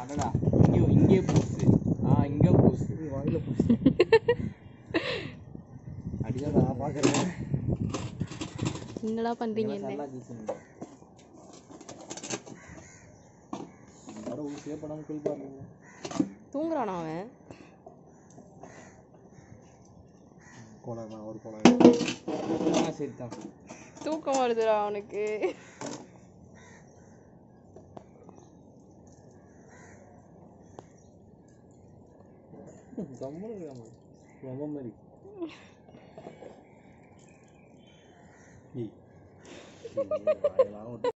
அடடா இங்கே இங்கே பூசு ஆ இங்கே பூசு வாயில பூசி அடிதான் நான் பார்க்குறேன் என்னடா பண்றீங்க என்ன நல்லா ஜூஸ் வர ஊசியே படாமல் குள் பாருங்க தூங்குறானா அவன் கோலை நான் ஒரு கோலை ஆ சரி தான் தூக்கம் வருதுடா அவனுக்கு கம்மனு இருக்காம ரொம்ப மாதிரி ஏய். ஏய், வாயெல்லாம் ஒட்டு.